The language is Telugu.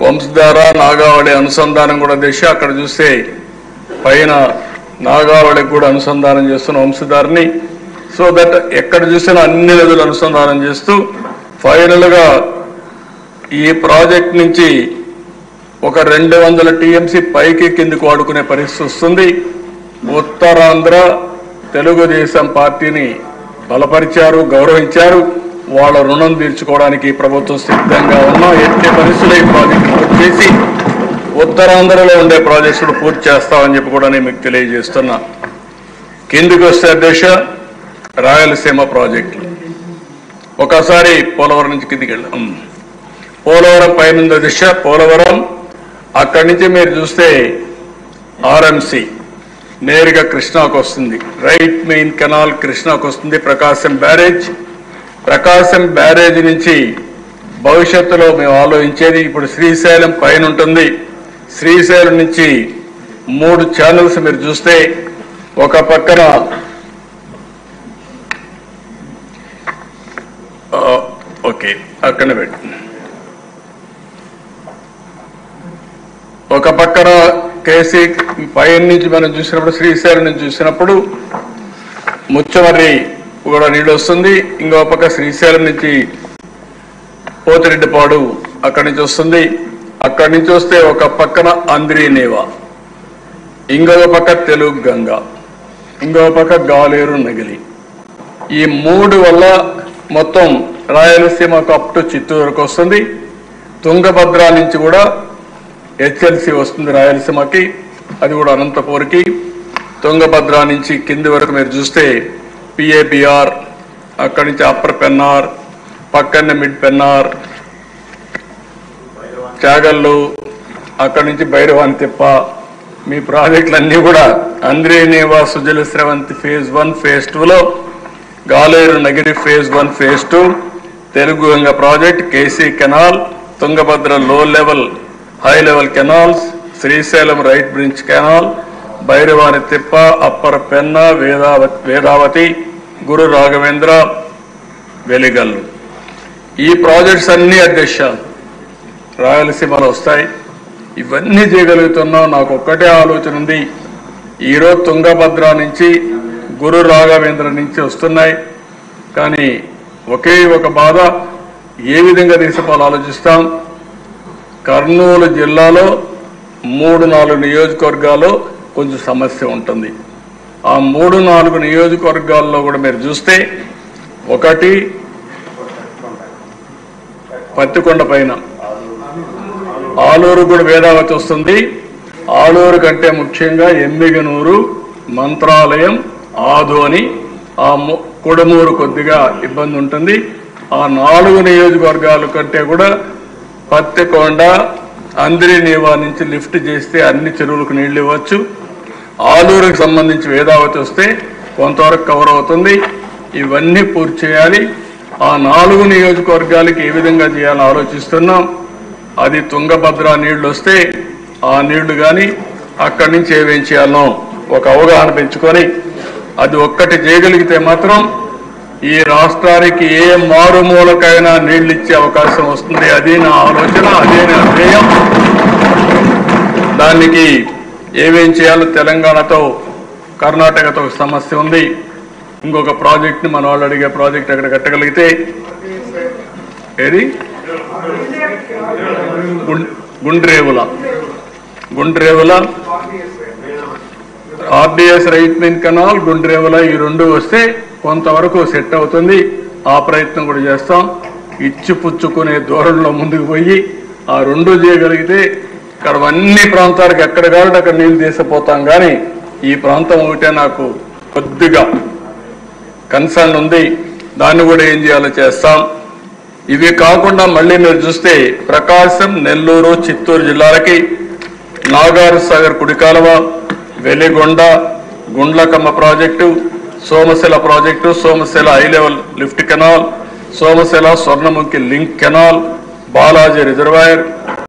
వంశధార నాగావళి అనుసంధానం కూడా దిశ అక్కడ చూస్తే పైన నాగావళికి కూడా అనుసంధానం చేస్తున్న వంశధారని సో దట్ ఎక్కడ చూసినా అన్ని నదులు అనుసంధానం చేస్తూ ఫైనల్ గా ఈ ప్రాజెక్ట్ నుంచి ఒక రెండు వందల టీఎంసీ పైకి కిందికి వాడుకునే పరిస్థితి వస్తుంది ఉత్తరాంధ్ర తెలుగుదేశం పార్టీని బలపరిచారు గౌరవించారు వాళ్ళ రుణం తీర్చుకోవడానికి ఈ ప్రభుత్వం సిద్ధంగా ఉన్నా ఎట్టి పరిస్థితుల్లో ఈ ప్రాజెక్టు పూర్తి చేసి ఉత్తరాంధ్రలో ఉండే ప్రాజెక్టులు పూర్తి చేస్తామని చెప్పి కూడా నేను మీకు తెలియజేస్తున్నా కిందికి వస్తే అధ్యక్ష రాయలసీమ ప్రాజెక్టులు ఒకసారి పోలవరం నుంచి కిందికి వెళ్ళాం పోలవరం పైన దిశ పోలవరం అక్కడి నుంచి మీరు చూస్తే ఆర్ఎంసి నేరుగా కృష్ణాకు వస్తుంది రైట్ మెయిన్ కెనాల్ కృష్ణాకు వస్తుంది ప్రకాశం బ్యారేజ్ ప్రకాశం బ్యారేజ్ నుంచి భవిష్యత్తులో మేము ఆలోచించేది ఇప్పుడు శ్రీశైలం పైన ఉంటుంది శ్రీశైలం నుంచి మూడు ఛానల్స్ మీరు చూస్తే ఒక పక్కన ఆ, ఓకే అక్కడ పెట్టు ఒక పక్కన కేసీ పైన నుంచి మనం చూసినప్పుడు శ్రీశైలం నుంచి చూసినప్పుడు ముచ్చమర్రి కూడా నీళ్ళు వస్తుంది ఇంకో పక్క శ్రీశైలం నుంచి పోతిరెడ్డిపాడు అక్కడి నుంచి వస్తుంది అక్కడి నుంచి వస్తే ఒక పక్కన అంద్రీనేవా ఇంకొక పక్క తెలుగు గంగ ఇంకొక పక్క గాలేరు నగిలి ఈ మూడు వల్ల మొత్తం రాయలసీమకు అప్ టు చిత్తూరు వరకు వస్తుంది తుంగభద్ర నుంచి కూడా హెచ్ఎల్సి వస్తుంది రాయలసీమకి అది కూడా అనంతపూర్కి తుంగభద్ర నుంచి కింది వరకు మీరు చూస్తే పిఏబిఆర్ అక్కడి నుంచి అప్పర్ పెన్నార్ పక్కనే మిడ్ పెన్నార్ చాగల్లు అక్కడి నుంచి భైరవాని తిప్ప మీ ప్రాజెక్టులన్నీ కూడా అంద్రేనేవా Sujala Sravanthi phase one phase టూలో Galeru Nagari phase one phase two Telugu Ganga project KC canal Tungabhadra low level high level canals Srisailam right bridge canal Bhairavani Tippa upper పెన్న వేదావతి వేదావతి గురు రాఘవేంద్ర వెలిగల్లు ఈ ప్రాజెక్ట్స్ అన్ని అధ్యక్ష రాయలసీమలో వస్తాయి ఇవన్నీ చేయగలుగుతున్నాం నాకు ఒక్కటే ఆలోచన ఉంది ఈరోజు తుంగభద్ర నుంచి గురు రాఘవేంద్ర నుంచి వస్తున్నాయి కానీ ఒకే ఒక బాధ ఏ విధంగా తీసుకోవాలో ఆలోచిస్తాం కర్నూలు జిల్లాలో మూడు నాలుగు నియోజకవర్గాల్లో కొంచెం సమస్య ఉంటుంది ఆ మూడు నాలుగు నియోజకవర్గాల్లో కూడా మీరు చూస్తే ఒకటి పత్తికొండ పైన ఆలూరు కూడా వేదావతి వస్తుంది ఆలూరు కంటే ముఖ్యంగా ఎమ్మిగనూరు మంత్రాలయం ఆదోని ఆ ము- కుడమూరు కొద్దిగా ఇబ్బంది ఉంటుంది ఆ నాలుగు నియోజకవర్గాల కంటే కూడా పత్తికొండ అంద్రినీవా నుంచి లిఫ్ట్ చేస్తే అన్ని చెరువులకు నీళ్లు ఇవ్వచ్చు ఆలూరుకు సంబంధించి వేదావతి వస్తే కొంతవరకు కవర్ అవుతుంది ఇవన్నీ పూర్తి చేయాలి ఆ నాలుగు నియోజకవర్గాలకి ఏ విధంగా చేయాలని ఆలోచిస్తున్నాం అది తుంగభద్ర నీళ్లు వస్తే ఆ నీళ్లు కానీ అక్కడి నుంచి ఏమేం చేయాలనో ఒక అవగాహన పెంచుకొని అది ఒక్కటి చేయగలిగితే మాత్రం ఈ రాష్ట్రానికి ఏ మారుమూలకైనా నీళ్లు ఇచ్చే అవకాశం వస్తుంది అది నా ఆలోచన అదే నా ధ్యేయం దానికి ఏమేం చేయాలో తెలంగాణతో కర్ణాటకతో ఒక సమస్య ఉంది ఇంకొక ప్రాజెక్ట్ని మన వాళ్ళు అడిగే ప్రాజెక్ట్ అక్కడ కట్టగలిగితే ఏది గుం- Gundrevula Gundrevula RDS right main canal Gundrevula ఈ రెండు వస్తే కొంతవరకు సెట్ అవుతుంది ఆ ప్రయత్నం కూడా చేస్తాం ఇచ్చి పుచ్చుకునే దూరంలో ముందుకు పోయి ఆ రెండు చేయగలిగితే ఇక్కడ అన్ని ప్రాంతాలకు ఎక్కడ కావాలంటే అక్కడ నీళ్లు తీసిపోతాం కానీ ఈ ప్రాంతం ఒకటే నాకు కొద్దిగా కన్సర్న్ ఉంది దాన్ని కూడా ఏం చేయాలో చేస్తాం ఇవి కాకుండా మళ్ళీ మీరు చూస్తే ప్రకాశం నెల్లూరు చిత్తూరు జిల్లాలకి నాగార్ సాగర్ కుడికాలువ Veligonda Gundlakamma project Somasila project Somasila high level lift canal Somasila Swarnamukhi link canal Balaji reservoir